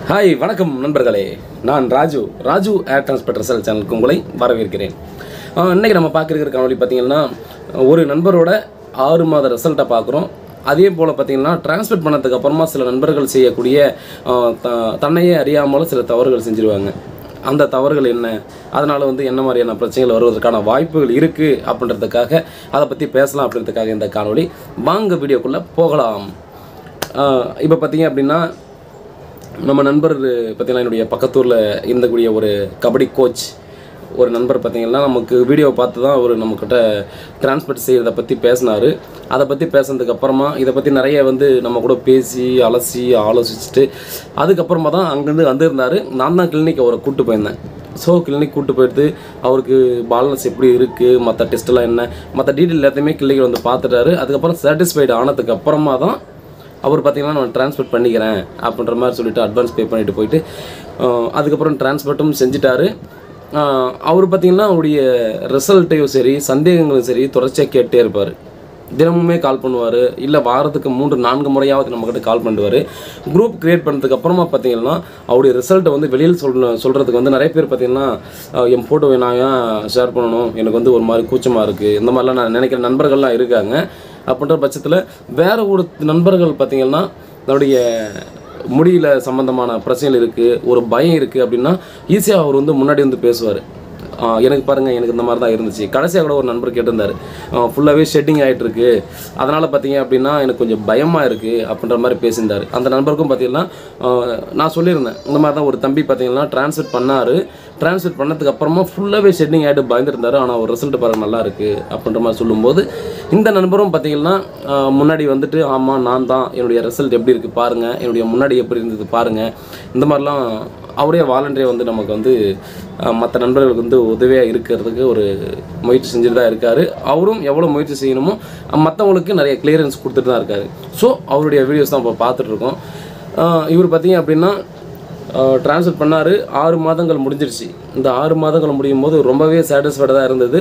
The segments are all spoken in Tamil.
ஹாய் வணக்கம் நண்பர்களே நான் Raju Raju hair transplant result சேனலுக்கு உங்களை வரவேற்கிறேன் ஆஹ் இன்னைக்கு நம்ம பார்க்குற காணொலி பார்த்தீங்கன்னா ஒரு நண்பரோட ஆறு மாத ரிசல்ட்டை பார்க்குறோம் அதே போல் பார்த்தீங்கன்னா டிரான்ஸ்போர்ட் பண்ணதுக்கு அப்புறமா சில நண்பர்கள் செய்யக்கூடிய ஆஹ் த- தன்னையே அறியாமலும் சில தவறுகள் செஞ்சுருவாங்க அந்த தவறுகள் என்ன அதனால் வந்து என்ன மாதிரியான பிரச்சனைகள் வருவதற்கான வாய்ப்புகள் இருக்குது அப்படின்றதுக்காக அதை பற்றி பேசலாம் அப்படின்றதுக்காக இந்த காணொளி வாங்க வீடியோக்குள்ளே போகலாம் இப்போ பார்த்தீங்க அப்படின்னா நம்ம நண்பர் பார்த்தீங்கன்னா என்னுடைய பக்கத்தூரில் இருந்தக்கூடிய ஒரு கபடி கோச் ஒரு நண்பர் பார்த்தீங்கன்னா நமக்கு வீடியோ பார்த்து தான் அவர் நம்மக்கிட்ட டிரான்ஸ்போர்ட் செய்கிறத பற்றி பேசினார் அதை பற்றி பேசுனதுக்கு அப்புறமா இதை பற்றி நிறைய வந்து நம்ம கூட பேசி அலசி ஆலோசிச்சுட்டு அதுக்கப்புறமா தான் அங்கேருந்து வந்திருந்தார் நான் தான் கிளினிக் அவரை கூப்பிட்டு போயிருந்தேன் ஸோ கிளினிக் கூப்பிட்டு போயிட்டு அவருக்கு பாலன்ஸ் எப்படி இருக்குது மற்ற டெஸ்ட்டெல்லாம் என்ன மற்ற டீட்டெயில் எல்லாத்தையுமே கிளினிக் வந்து பார்த்துட்டாரு அதுக்கப்புறம் சாட்டிஸ்ஃபைடு ஆனதுக்கு அப்புறமா தான் அவர் பார்த்தீங்கன்னா நான் ட்ரான்ஸ்போர்ட் பண்ணிக்கிறேன் அப்படின்ற மாதிரி சொல்லிட்டு அட்வான்ஸ் பே பண்ணிட்டு போயிட்டு அஹ், அதுக்கப்புறம் டிரான்ஸ்போர்ட்டும் செஞ்சுட்டாரு அஹ், அவர் பார்த்தீங்கன்னா அவருடைய ரிசல்ட்டையும் சரி சந்தேகங்களும் சரி தொடர்ச்சியாக கேட்டே இருப்பார் தினமுமே கால் பண்ணுவார் இல்லை வாரத்துக்கு மூன்று நான்கு முறையாவது நம்மக்கிட்ட கால் பண்ணுவார் குரூப் கிரியேட் பண்ணதுக்கு அப்புறமா பார்த்தீங்கன்னா அவருடைய ரிசல்ட்டை வந்து வெளியில் சொல்ல சொல்கிறதுக்கு வந்து நிறைய பேர் பார்த்தீங்கன்னா அஹ், என் ஃபோட்டோவை நான் ஏன் ஷேர் பண்ணணும் எனக்கு வந்து ஒரு மாதிரி கூச்சமாக இருக்குது இந்த மாதிரிலாம் நான் நினைக்கிற நண்பர்கள்லாம் இருக்காங்க அப்படின்ற பட்சத்தில் வேற ஒரு நண்பர்கள் பார்த்தீங்கன்னா தன்னுடைய முடியல சம்மந்தமான பிரச்சனைகள் இருக்குது ஒரு பயம் இருக்குது அப்படின்னா ஈஸியாக அவர் வந்து முன்னாடி வந்து பேசுவார் எனக்கு பாருங்கள் எனக்கு இந்த மாதிரி தான் இருந்துச்சு கடைசியாக கூட ஒரு நண்பர் கேட்டிருந்தார் ஃபுல்லாகவே ஷெட்டிங் ஆகிட்டு இருக்கு அதனால் பார்த்தீங்க அப்படின்னா எனக்கு கொஞ்சம் பயமாக இருக்குது அப்படின்ற மாதிரி பேசியிருந்தார் அந்த நண்பருக்கும் பார்த்தீங்கன்னா ஆஹ், நான் சொல்லியிருந்தேன் இந்த மாதிரி தான் ஒரு தம்பி பார்த்தீங்கன்னா டிரான்ஸ்ஃபர் பண்ணார் டிரான்ஸ்ஃபர் பண்ணதுக்கு அப்புறமா ஃபுல்லாகவே ஷெட்டிங் ஆகிட்டு பயந்துருந்தாரு ஆனால் ஒரு ரிசல்ட் பாருங்க நல்லா இருக்குது அப்படின்ற மாதிரி சொல்லும்போது இந்த நண்பரும் பார்த்தீங்கன்னா ஆஹ், முன்னாடி வந்துட்டு ஆமாம் நான் தான் என்னுடைய ரிசல்ட் எப்படி இருக்குது பாருங்கள் என்னுடைய முன்னாடி எப்படி இருந்தது பாருங்கள் இந்த மாதிரிலாம் அவரே வாலண்டியர் வந்து நமக்கு வந்து மற்ற நண்பர்களுக்கு வந்து உதவியாக இருக்கிறதுக்கு ஒரு முயற்சி செஞ்சுட்டு தான் இருக்கார் அவரும் எவ்வளோ முயற்சி செய்யணுமோ மற்றவங்களுக்கு நிறைய கிளியரன்ஸ் கொடுத்துட்டு தான் இருக்காரு ஸோ அவருடைய வீடியோஸ் தான் இப்போ பார்த்துட்ருக்கோம் இவர் பார்த்தீங்க அப்படின்னா ட்ரான்ஸ்ஃபர் பண்ணார் ஆறு மாதங்கள் முடிஞ்சிருச்சு இந்த ஆறு மாதங்கள் முடியும் போது ரொம்பவே சாட்டிஸ்ஃபைடாக இருந்தது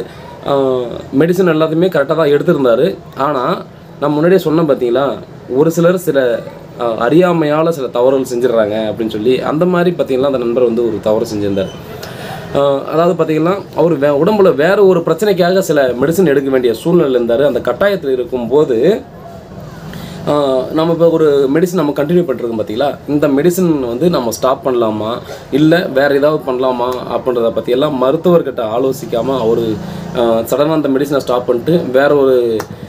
மெடிசன் எல்லாத்தையுமே கரெக்டாக தான் எடுத்திருந்தார் ஆனால் நான் முன்னாடியே சொன்னேன் பார்த்தீங்களா ஒரு சிலர் சில அஹ், அறியாமையால் சில தவறுகள் செஞ்சிடுறாங்க அப்படின்னு சொல்லி அந்த மாதிரி பார்த்தீங்கன்னா அந்த நண்பர் வந்து ஒரு தவறு செஞ்சிருந்தார் அஹ், அதாவது பார்த்தீங்கன்னா அவர் வே உடம்புல வேற ஒரு பிரச்சனைக்காக சில மெடிசன் எடுக்க வேண்டிய சூழ்நிலை இருந்தார் அந்த கட்டாயத்தில் இருக்கும்போது ஆஹ் நம்ம இப்போ ஒரு மெடிசன் நம்ம கண்டினியூ பண்ணிருக்கோம் பார்த்தீங்களா இந்த மெடிசன் வந்து நம்ம ஸ்டாப் பண்ணலாமா இல்லை வேறு ஏதாவது பண்ணலாமா அப்படின்றத பற்றியெல்லாம் மருத்துவர்கிட்ட ஆலோசிக்காமல் அவர் சடனாக அந்த மெடிசனை ஸ்டாப் பண்ணிட்டு வேற ஒரு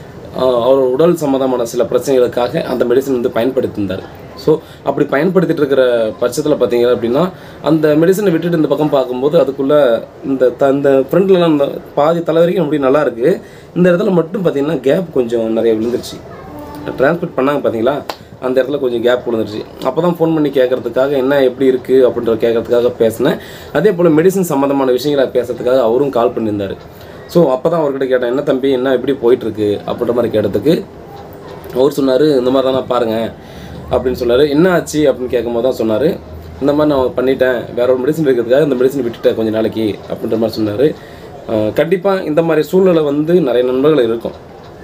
ஆஹ் அவர் உடல் சம்மந்தமான சில பிரச்சனைகளுக்காக அந்த மெடிசன் வந்து பயன்படுத்தியிருந்தார் ஸோ அப்படி பயன்படுத்திட்டு இருக்கிற பட்சத்தில் பார்த்தீங்க அப்படின்னா அந்த மெடிசனை விட்டுட்டு இந்த பக்கம் பார்க்கும்போது அதுக்குள்ளே இந்த த இந்த ஃப்ரண்ட்லலாம் இந்த பாதி தலை வரைக்கும் அப்படி நல்லா இருக்குது இந்த இடத்துல மட்டும் பார்த்தீங்கன்னா கேப் கொஞ்சம் நிறைய விழுந்துருச்சு டிரான்ஸ்போர்ட் பண்ணாங்க பார்த்தீங்களா அந்த இடத்துல கொஞ்சம் கேப் விழுந்துருச்சு அப்போ தான் ஃபோன் பண்ணி கேட்கறதுக்காக என்ன எப்படி இருக்குது அப்படின்றத கேட்கறதுக்காக பேசினேன் அதே போல் மெடிசன் சம்மந்தமான விஷயங்களை பேசுறதுக்காக அவரும் கால் பண்ணியிருந்தார் ஸோ அப்போ தான் அவர்கிட்ட கேட்டேன் என்ன தம்பி என்ன எப்படி போயிட்டுருக்கு அப்படின்ற மாதிரி கேட்டதுக்கு அவர் சொன்னார் இந்த மாதிரி தானே பாருங்கள் அப்படின்னு சொன்னார் என்ன ஆச்சு அப்படின்னு கேட்கும்போது தான் சொன்னார் இந்த மாதிரி நான் பண்ணிட்டேன் வேற ஒரு மெடிசன் இருக்கிறதுக்காக இந்த மெடிசன் விட்டுட்டேன் கொஞ்சம் நாளைக்கு அப்படின்ற மாதிரி சொன்னார் கண்டிப்பாக இந்த மாதிரி சூழ்நிலை வந்து நிறைய நண்பர்கள் இருக்கும்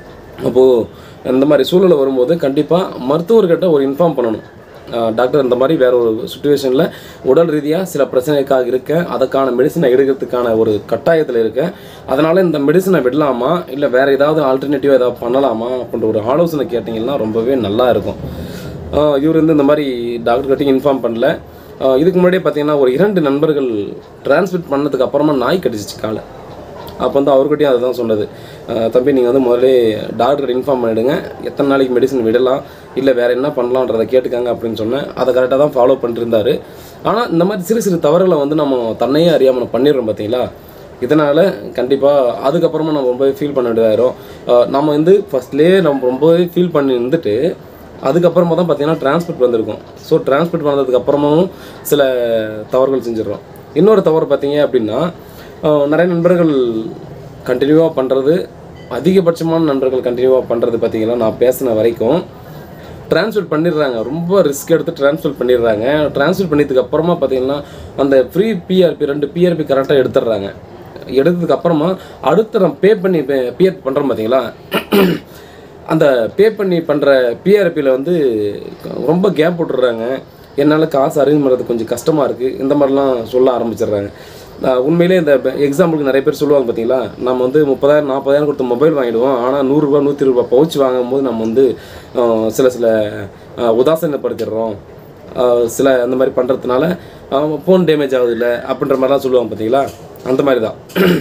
அப்போது இந்த மாதிரி சூழ்நிலை வரும்போது கண்டிப்பாக மருத்துவர்கிட்ட ஒரு இன்ஃபார்ம் பண்ணணும் அஹ் டாக்டர் இந்த மாதிரி வேற ஒரு சுச்சுவேஷனில் உடல் ரீதியாக சில பிரச்சனைக்காக இருக்கேன் அதுக்கான மெடிசனை எடுக்கிறதுக்கான ஒரு கட்டாயத்தில் இருக்கேன் அதனால் இந்த மெடிசனை விடலாமா இல்லை வேறு ஏதாவது ஆல்டர்னேட்டிவாக ஏதாவது பண்ணலாமா அப்படின்ற ஒரு ஆலோசனை கேட்டிங்கன்னா ரொம்பவே நல்லா இருக்கும் அஹ் இவர் வந்து இந்த மாதிரி டாக்டர்கிட்டையும் இன்ஃபார்ம் பண்ணல அஹ் இதுக்கு முன்னாடியே பார்த்தீங்கன்னா ஒரு இரண்டு நண்பர்கள் டிரான்ஸ்மிட் பண்ணதுக்கு அப்புறமா நாய் கடிச்சிச்சு காலை அப்போ வந்து அவர்கிட்டயும் அதுதான் சொன்னது அஹ் தம்பி நீங்கள் வந்து முதல்ல டாக்டர் இன்ஃபார்ம் பண்ணிவிடுங்க எத்தனை நாளைக்கு மெடிசன் விடலாம் இல்லை வேறு என்ன பண்ணலான்றதை கேட்டுக்காங்க அப்படின்னு சொன்னேன் அதை கரெக்டாக தான் ஃபாலோ பண்ணிருந்தாரு ஆனால் இந்த மாதிரி சிறு சிறு தவறுகளை வந்து நம்ம தன்னையே அறியாமல் பண்ணிடுறோம் பார்த்தீங்களா இதனால் கண்டிப்பாக அதுக்கப்புறமா நம்ம ரொம்பவே ஃபீல் பண்ண வேண்டியதாயிரும் அஹ் நம்ம வந்து ஃபஸ்ட்லேயே நம்ம ரொம்பவே ஃபீல் பண்ணி இருந்துட்டு அதுக்கப்புறமா தான் பார்த்தீங்கன்னா டிரான்ஸ்போர்ட் வந்திருக்கும் ஸோ டிரான்ஸ்போர்ட் வந்ததுக்கு அப்புறமும் சில தவறுகள் செஞ்சிடுறோம் இன்னொரு தவறு பார்த்தீங்க அப்படின்னா அஹ் நிறைய நண்பர்கள் கண்டினியூவாக பண்ணுறது அதிகபட்சமான நண்பர்கள் கண்டினியூவாக பண்ணுறது பார்த்தீங்கன்னா நான் பேசின வரைக்கும் ட்ரான்ஸ்ஃபர் பண்ணிடுறாங்க ரொம்ப ரிஸ்க் எடுத்து ட்ரான்ஸ்ஃபர் பண்ணிடுறாங்க ட்ரான்ஸ்ஃபர் பண்ணதுக்கு அப்புறமா பார்த்தீங்கன்னா அந்த ஃப்ரீ பிஆர்பி ரெண்டு பிஆர்பி கரெக்டாக எடுத்துடுறாங்க எடுத்ததுக்கு அப்புறமா அடுத்து நம்ம பே பண்ணி பிஆர்பி பண்ணுறோம் பார்த்தீங்களா அந்த பே பண்ணி பண்ணுற பிஆர்பியில் வந்து ரொம்ப கேப் விட்டுறாங்க என்னால் காசு அரேஞ்ச் பண்ணுறது கொஞ்சம் கஷ்டமாக இருக்குது இந்த மாதிரிலாம் சொல்ல ஆரம்பிச்சிடுறாங்க ஆஹ் உண்மையிலே இந்த எக்ஸாம்பிளுக்கு நிறைய பேர் சொல்லுவாங்க பார்த்தீங்களா நம்ம வந்து முப்பதாயிரம் நாற்பதாயிரம் கொடுத்து மொபைல் வாங்கிடுவோம் ஆனால் நூறுரூவா நூற்றி ரூபா பவுச் வாங்கும்போது நம்ம வந்து ஆஹ் சில சில ஆஹ் உதாசீனப்படுத்திடுறோம் ஆஹ் சில அந்த மாதிரி பண்ணுறதுனால ஃபோன் டேமேஜ் ஆகுது இல்லை அப்படின்ற மாதிரிலாம் சொல்லுவாங்க பார்த்தீங்களா அந்த மாதிரி தான்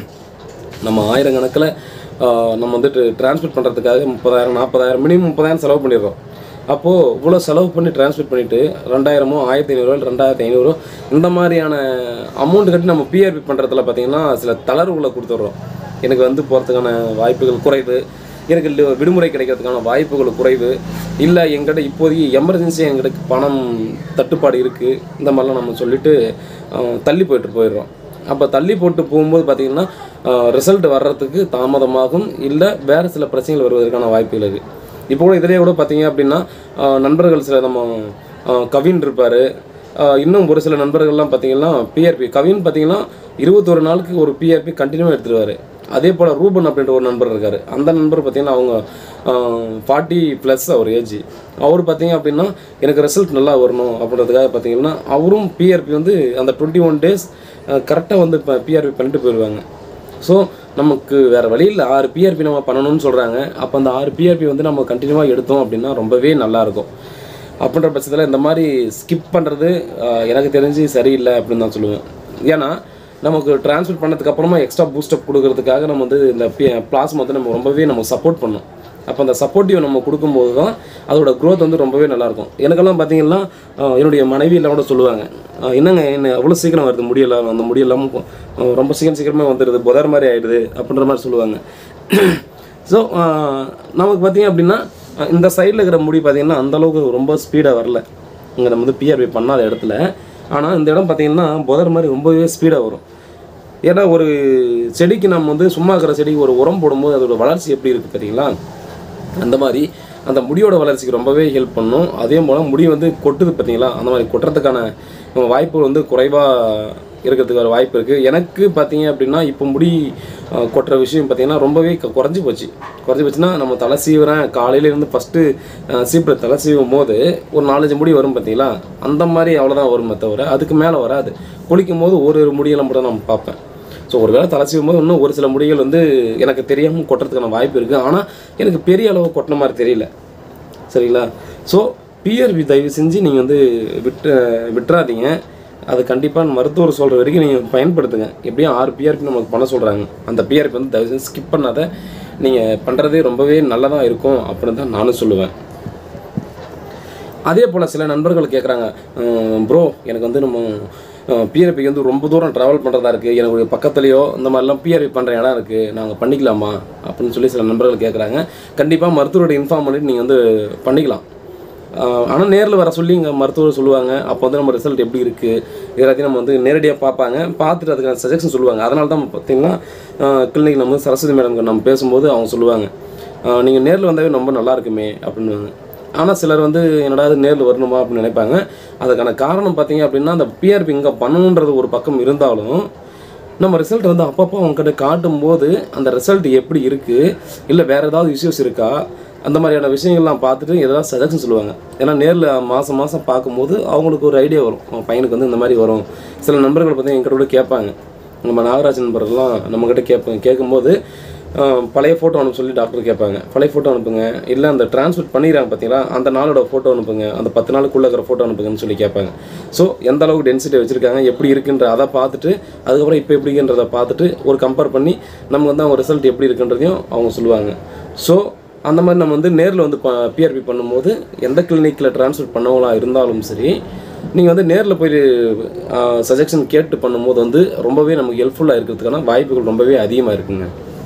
நம்ம ஆயிரக்கணக்கில் ஆஹ் நம்ம வந்துட்டு டிரான்ஸ்மிட் பண்ணுறதுக்காக முப்பதாயிரம் நாற்பதாயிரம் மினிமம் முப்பதாயிரம் செலவு பண்ணிடுறோம் அப்போது இவ்வளோ செலவு பண்ணி டிரான்ஸ்மிட் பண்ணிவிட்டு ரெண்டாயிரமோ ஆயிரத்தி ஐநூறுரூவா ரெண்டாயிரத்தி ஐநூறு இந்த மாதிரியான அமௌண்ட் கட்டி நம்ம பிஆர்பி பண்ணுறதுல பார்த்தீங்கன்னா சில தளர்வுகளை கொடுத்துட்றோம் எனக்கு வந்து போகிறதுக்கான வாய்ப்புகள் குறைவு எனக்கு லி- விடுமுறை கிடைக்கிறதுக்கான வாய்ப்புகள் குறைவு இல்லை எங்கிட்ட இப்போதைக்கு எமர்ஜென்சி எங்கிட்ட பணம் தட்டுப்பாடு இருக்குது இந்த மாதிரிலாம் நம்ம சொல்லிட்டு ஆஹ், தள்ளி போயிட்டு போயிடுறோம் அப்போ தள்ளி போட்டு போகும்போது பார்த்தீங்கன்னா ரிசல்ட் வர்றதுக்கு தாமதமாகும் இல்லை வேறு சில பிரச்சனைகள் வருவதற்கான வாய்ப்புகள் இருக்குது இப்போ கூட இதிலேயே கூட பார்த்தீங்க அப்படின்னா ஆஹ், நண்பர்கள் சில நம்ம ஆஹ், கவின் இருப்பார் இன்னும் ஒரு சில நண்பர்கள்லாம் பார்த்தீங்கன்னா பிஆர்பி கவின் பார்த்தீங்கன்னா இருபத்தொரு நாளுக்கு ஒரு பிஆர்பி கண்டினியூவாக எடுத்துருவார் அதே போல் ரூபன் அப்படின்ற ஒரு நண்பர் இருக்கார் அந்த நண்பர் பார்த்தீங்கன்னா அவங்க ஃபார்ட்டி ப்ளஸ் அவர் ஏஜ் அவர் பார்த்தீங்க அப்படின்னா எனக்கு ரிசல்ட் நல்லா வரணும் அப்படின்றதுக்காக பார்த்தீங்கன்னா அவரும் பிஆர்பி வந்து அந்த டுவெண்ட்டி ஒன் டேஸ் கரெக்டாக வந்து இப்போ பிஆர்பி பண்ணிட்டு போயிடுவாங்க ஸோ நமக்கு வேறு வழி இல்லை ஆறு பிஆர்பி நம்ம பண்ணணும்னு சொல்கிறாங்க அப்போ அந்த ஆறு பிஆர்பி வந்து நம்ம கண்டினியூவாக எடுத்தோம் அப்படின்னா ரொம்பவே நல்லாயிருக்கும் அப்படின்ற பட்சத்தில் இந்த மாதிரி ஸ்கிப் பண்ணுறது எனக்கு தெரிஞ்சு சரியில்லை அப்படின்னு தான் சொல்லுவேன் ஏன்னா நமக்கு ட்ரான்ஸ்ஃபர் பண்ணதுக்கு அப்புறமா எக்ஸ்ட்ரா பூஸ்டப் கொடுக்கறதுக்காக நம்ம வந்து இந்த பிளாஸ்மா வந்து நம்ம ரொம்பவே நம்ம சப்போர்ட் பண்ணோம் அப்போ அந்த சப்போர்ட்டிவ் நம்ம கொடுக்கும்போது தான் அதோட க்ரோத் வந்து ரொம்பவே நல்லாயிருக்கும் எனக்கெல்லாம் பார்த்தீங்கன்னா ஆஹ் என்னுடைய மனைவி எல்லாம் கூட சொல்லுவாங்க ஆஹ் என்னங்க என்ன அவ்வளோ சீக்கிரம் வருது முடியல அந்த முடியெல்லாம் ரொம்ப சீக்கிரம் சீக்கிரமாக வந்துடுது புதர் மாதிரி ஆயிடுது அப்படின்ற மாதிரி சொல்லுவாங்க ஸோ நமக்கு பார்த்தீங்க அப்படின்னா அஹ் இந்த சைடில் இருக்கிற முடி பார்த்தீங்கன்னா அந்த அளவுக்கு ரொம்ப ஸ்பீடாக வரல இங்கே நம்ம வந்து பிஆர்பி பண்ணாத இடத்துல ஆனால் இந்த இடம் பார்த்தீங்கன்னா புதர் மாதிரி ரொம்பவே ஸ்பீடாக வரும் ஏன்னா ஒரு செடிக்கு நம்ம வந்து சும்மா இருக்கிற செடிக்கு ஒரு உரம் போடும்போது அதோட வளர்ச்சி எப்படி இருக்குது தெரியுங்களா அந்த மாதிரி அந்த முடியோட வளர்ச்சிக்கு ரொம்பவே ஹெல்ப் பண்ணும் அதே போல் முடி வந்து கொட்டுது பார்த்தீங்களா அந்த மாதிரி கொட்டுறதுக்கான வாய்ப்புகள் வந்து குறைவாக இருக்கிறதுக்கு ஒரு வாய்ப்பு இருக்குது எனக்கு பார்த்தீங்க அப்படின்னா இப்போ முடி அஹ், கொட்டுற விஷயம் பார்த்தீங்கன்னா ரொம்பவே க- குறைஞ்சி போச்சு குறைஞ்சி போச்சுன்னா நம்ம தலை சீவுறேன் காலையிலேருந்து ஃபஸ்ட்டு சீப்பில் தலை சீவும் போது ஒரு நாலஞ்சு முடி வரும் பார்த்தீங்களா அந்த மாதிரி அவ்வளோதான் வருமே தவிர அதுக்கு மேலே வராது குளிக்கும் போது ஒரு ஒரு முடியெல்லாம் மட்டும் தான் நான் பார்ப்பேன் ஸோ ஒருவேளை தலை சீவும் போது இன்னும் ஒரு சில முடிகள் வந்து எனக்கு தெரியாமல் கொட்டுறதுக்கான வாய்ப்பு இருக்குது ஆனால் எனக்கு பெரிய அளவு கொட்டின மாதிரி தெரியல சரிங்களா ஸோ பிஆர்பி தயவு செஞ்சு நீங்கள் வந்து விட்டு விட்டுறாதீங்க அது கண்டிப்பாக மருத்துவர் சொல்கிற வரைக்கும் நீங்கள் பயன்படுத்துங்க எப்படியும் ஆறு பிஆர்பி நமக்கு பண்ண சொல்கிறாங்க அந்த பிஆர்பி வந்து தயவு செஞ்சு ஸ்கிப் பண்ணாத நீங்கள் பண்ணுறதே ரொம்பவே நல்லதாக இருக்கும் அப்படின்னு தான் நானும் சொல்லுவேன் அதே போல் சில நண்பர்கள் கேட்குறாங்க ப்ரோ எனக்கு வந்து நம்ம பிஆர்பிக்கு வந்து ரொம்ப தூரம் ட்ராவல் பண்ணுறதா இருக்குது எனக்கு ஒரு பக்கத்துலேயோ இந்த மாதிரிலாம் பிஆர்பி பண்ணுற இடம் இருக்குது நாங்கள் பண்ணிக்கலாமா அப்படின்னு சொல்லி சில நண்பர்கள் கேட்குறாங்க கண்டிப்பாக மருத்துவரோட இன்ஃபார்ம் பண்ணிட்டு நீங்கள் வந்து பண்ணிக்கலாம் ஆனால் நேரில் வர சொல்லி இங்கே மருத்துவர் சொல்லுவாங்க அப்போ வந்து நம்ம ரிசல்ட் எப்படி இருக்குது எல்லாத்தையும் நம்ம வந்து நேரடியாக பார்ப்பாங்க பார்த்துட்டு அதுக்கான சஜஷன் சொல்லுவாங்க அதனால தான் பார்த்தீங்கன்னா கிளினிக் நம்ம வந்து சரஸ்வதி மேடம் நம்ம பேசும்போது அவங்க சொல்லுவாங்க நீங்கள் நேரில் வந்தாவே ரொம்ப நல்லா இருக்குமே அப்படின்னுவாங்க ஆனால் சிலர் வந்து என்னடா இது நேரில் வரணுமா அப்படின்னு நினைப்பாங்க அதுக்கான காரணம் பார்த்தீங்க அப்படின்னா அந்த பிஆர்பி இங்கே பண்ணணுன்றது ஒரு பக்கம் இருந்தாலும் நம்ம ரிசல்ட் வந்து அப்பப்போ அவங்ககிட்ட காட்டும்போது அந்த ரிசல்ட் எப்படி இருக்குது இல்லை வேறு ஏதாவது இஷ்யூஸ் இருக்கா அந்த மாதிரியான விஷயங்கள்லாம் பார்த்துட்டு ஏதாவது சஜஷன் சொல்லுவாங்க ஏன்னா நேரில் மாதம் மாதம் பார்க்கும்போது அவங்களுக்கு ஒரு ஐடியா வரும் அவங்க பையனுக்கு வந்து இந்த மாதிரி வரும் சில நண்பர்கள் பார்த்தீங்கன்னா என்கிட்ட கூட கேட்பாங்க நம்ம நாகராஜ் நண்பர்கள்லாம் நம்மக்கிட்ட கேட்பாங்க கேட்கும்போது ஆஹ், பழைய ஃபோட்டோ அனுப்ப சொல்லி டாக்டர் கேட்பாங்க பழைய ஃபோட்டோ அனுப்புங்க இல்லை அந்த ட்ரான்ஸ்ஃபர் பண்ணிடுறாங்க பார்த்தீங்களா அந்த நாளோட ஃபோட்டோ அனுப்புங்க அந்த பத்து நாளுக்குள்ளே இருக்கிற ஃபோட்டோ அனுப்புங்கன்னு சொல்லி கேட்பாங்க ஸோ எந்த அளவுக்கு டென்சிட்டி வச்சுருக்காங்க எப்படி இருக்குன்ற அதை பார்த்துட்டு அதுக்கப்புறம் இப்போ எப்படின்றத பார்த்துட்டு ஒரு கம்பேர் பண்ணி நம்ம வந்து அவங்க ரிசல்ட் எப்படி இருக்குன்றதையும் அவங்க சொல்லுவாங்க ஸோ அந்த மாதிரி நம்ம வந்து நேரில் வந்து பிஆர்பி பண்ணும்போது எந்த கிளினிக்கில் ட்ரான்ஸ்ஃபர் பண்ணவங்களா இருந்தாலும் சரி நீங்கள் வந்து நேரில் போய் சஜஷன் கேட்டு பண்ணும்போது வந்து ரொம்பவே நமக்கு ஹெல்ப்ஃபுல்லாக இருக்கிறதுக்கான வாய்ப்புகள் ரொம்பவே அதிகமாக இருக்குங்க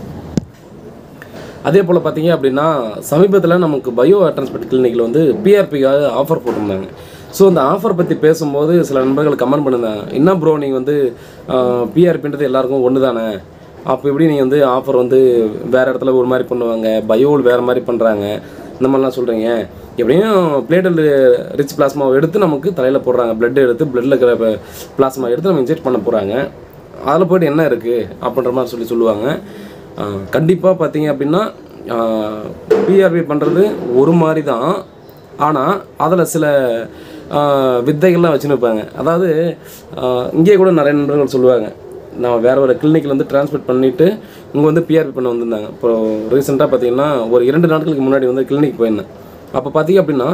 அதே போல் பார்த்தீங்க அப்படின்னா சமீபத்தில் நமக்கு பயோ டிரான்ஸ்போர்ட் கிளினிக்கில் வந்து பிஆர்பிக்காக ஆஃபர் போட்டிருந்தாங்க ஸோ அந்த ஆஃபர் பற்றி பேசும்போது சில நண்பர்கள் கமெண்ட் பண்ணியிருந்தாங்க என்ன ப்ரோ நீங்கள் வந்து பிஆர்பின்றது எல்லாருக்கும் ஒன்று தானே அப்போ எப்படி நீங்கள் வந்து ஆஃபர் வந்து வேறு இடத்துல ஒரு மாதிரி பண்ணுவாங்க பயோவில் வேறு மாதிரி பண்ணுறாங்க இந்த மாதிரிலாம் சொல்கிறீங்க எப்படியும் பிளேட்டல் ரிச் பிளாஸ்மாவை எடுத்து நமக்கு தலையில் போடுறாங்க பிளட் எடுத்து பிளட்டில் இருக்கிற பிளாஸ்மா எடுத்து நம்ம இன்ஜெக்ட் பண்ண போகிறாங்க அதில் போய்ட்டு என்ன இருக்குது அப்படின்ற மாதிரி சொல்லி சொல்லுவாங்க கண்டிப்பாக பார்த்தீங்க அப்படின்னா பிஆர்பி பண்ணுறது ஒரு மாதிரி தான் ஆனால் அதில் சில ஆஹ், வித்தைகள்லாம் வச்சுன்னு இருப்பாங்க அதாவது ஆஹ், இங்கேயே கூட நிறைய நண்பர்கள் சொல்லுவாங்க நான் வேற ஒரு கிளினிக்கில் வந்து டிரான்ஸ்போர்ட் பண்ணிவிட்டு இங்கே வந்து பிஆர்பி பண்ண வந்திருந்தாங்க இப்போ ரீசெண்டாக பார்த்தீங்கன்னா ஒரு இரண்டு நாட்களுக்கு முன்னாடி வந்து கிளினிக் போயிருந்தேன் அப்போ பார்த்தீங்க அப்படின்னா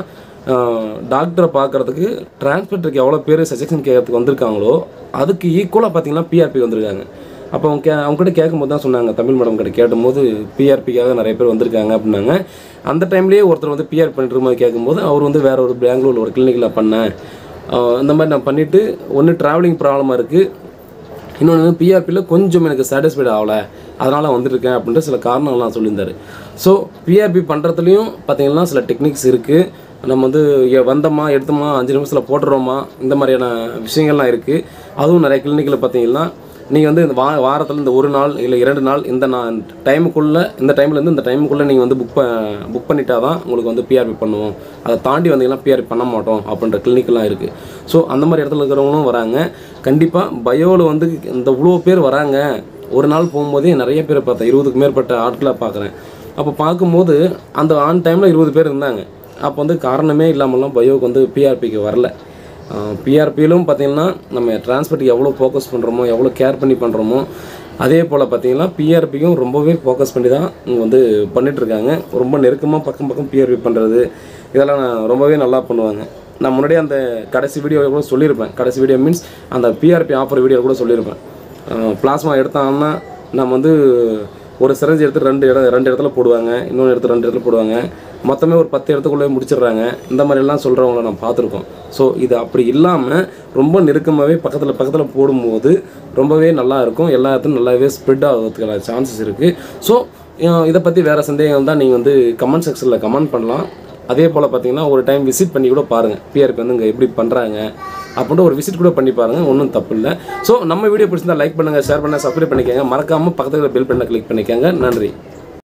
டாக்டரை பார்க்குறதுக்கு டிரான்ஸ்போர்ட்டருக்கு எவ்வளோ பேர் சஜஷன் கேட்கறதுக்கு வந்திருக்காங்களோ அதுக்கு ஈக்குவலாக பார்த்தீங்கன்னா பிஆர்பி வந்திருக்காங்க அப்போ அவங்க கே அவங்க கிட்ட கேட்கும்போது தான் சொன்னாங்க தமிழ் மேடம் கிட்ட கேட்டும்போது பிஆர்பிக்காக நிறைய பேர் வந்திருக்காங்க அப்படின்னாங்க அந்த டைம்லேயே ஒருத்தர் வந்து பிஆர் பண்ணிட்டு இருக்கும்போது கேட்கும்போது அவர் வந்து வேற ஒரு பெங்களூரில் ஒரு கிளினிக்கில் பண்ணேன் ஆஹ் இந்த மாதிரி நான் பண்ணிவிட்டு ஒன்று ட்ராவலிங் ப்ராப்ளமாக இருக்குது இன்னொன்று பிஆர்பியில் கொஞ்சம் எனக்கு சாட்டிஸ்ஃபைட் ஆகலை அதனால் வந்திருக்கேன் அப்படின்ற சில காரணங்கள்லாம் சொல்லியிருந்தாரு ஸோ பிஆர்பி பண்ணுறதுலையும் பார்த்தீங்கன்னா சில டெக்னிக்ஸ் இருக்குது நம்ம வந்து இங்க வந்தோமா எடுத்தோமா அஞ்சு நிமிஷத்தில் போட்டுறோமா இந்த மாதிரியான விஷயங்கள்லாம் இருக்குது அதுவும் நிறைய கிளினிக்கில் பார்த்தீங்கன்னா நீங்கள் வந்து இந்த வா வாரத்தில் இந்த ஒரு நாள் இல்லை இரண்டு நாள் இந்த நான் டைமுக்குள்ளே இந்த டைம்லேருந்து இந்த டைமுக்குள்ளே நீங்கள் வந்து புக் ப புக் பண்ணிட்டா தான் உங்களுக்கு வந்து பிஆர்பி பண்ணுவோம் அதை தாண்டி வந்தீங்கன்னா பிஆர்பி பண்ண மாட்டோம் அப்படின்ற கிளினிக்லாம் இருக்குது ஸோ அந்த மாதிரி இடத்துல இருக்கிறவங்களும் வராங்க கண்டிப்பாக பயோவில் வந்து இந்த இவ்வளோ பேர் வராங்க ஒரு நாள் போகும்போதே நிறைய பேர் பார்த்தேன் இருபதுக்கு மேற்பட்ட ஆட்களை பார்க்குறேன் அப்போ பார்க்கும்போது அந்த ஆன் டைமில் இருபது பேர் இருந்தாங்க அப்போ வந்து காரணமே இல்லாமலாம் பயோவுக்கு வந்து பிஆர்பிக்கு வரல பிஆர்பியிலும் பார்த்தீங்கன்னா நம்ம டிரான்ஸ்போர்ட்டுக்கு எவ்வளோ ஃபோக்கஸ் பண்ணுறோமோ எவ்வளோ கேர் பண்ணி பண்ணுறோமோ அதே போல் பார்த்தீங்கன்னா பிஆர்பிக்கும் ரொம்பவே ஃபோக்கஸ் பண்ணி தான் இங்கே வந்து பண்ணிகிட்ருக்காங்க ரொம்ப நெருக்கமாக பக்கம் பக்கம் பிஆர்பி பண்ணுறது இதெல்லாம் நான் ரொம்பவே நல்லா பண்ணுவாங்க நான் முன்னாடியே அந்த கடைசி வீடியோ கூட சொல்லியிருப்பேன் கடைசி வீடியோ மீன்ஸ் அந்த பிஆர்பி ஆஃபர் வீடியோ கூட சொல்லியிருப்பேன் பிளாஸ்மா எடுத்தாங்கன்னா நம்ம வந்து ஒரு சிரஞ்சி எடுத்து ரெண்டு இடம் ரெண்டு இடத்துல போடுவாங்க இன்னொன்று எடுத்து ரெண்டு இடத்துல போடுவாங்க மொத்தமே ஒரு பத்து இடத்துக்குள்ளே முடிச்சிடுறாங்க இந்த மாதிரிலாம் சொல்கிறவங்கள நான் பார்த்துருக்கோம் ஸோ இது அப்படி இல்லாமல் ரொம்ப நெருக்கமாகவே பக்கத்தில் பக்கத்தில் போடும்போது ரொம்பவே நல்லா இருக்கும் எல்லா இடத்துலையும் நல்லாவே ஸ்ப்ரெட் ஆகிறதுக்கான சான்சஸ் இருக்குது ஸோ இதை பற்றி வேறு சந்தேகம் தான் நீங்கள் வந்து கமெண்ட் செக்ஷனில் கமெண்ட் பண்ணலாம் அதே போல் பார்த்தீங்கன்னா ஒரு டைம் விசிட் பண்ணி கூட பாருங்கள் பிஆர்பி வந்து இங்கே எப்படி பண்ணுறாங்க அப்படின்ட்டு ஒரு விசிட் கூட பண்ணி பாருங்கள் ஒன்றும் தப்பு இல்லை ஸோ நம்ம வீடியோ பிடிச்சிருந்தா லைக் பண்ணுங்கள் ஷேர் பண்ணுங்கள் சப்ஸ்கிரைப் பண்ணிக்கோங்க மறக்காமல் பக்கத்தில் பெல் பண்ண கிளிக் பண்ணிக்கோங்க நன்றி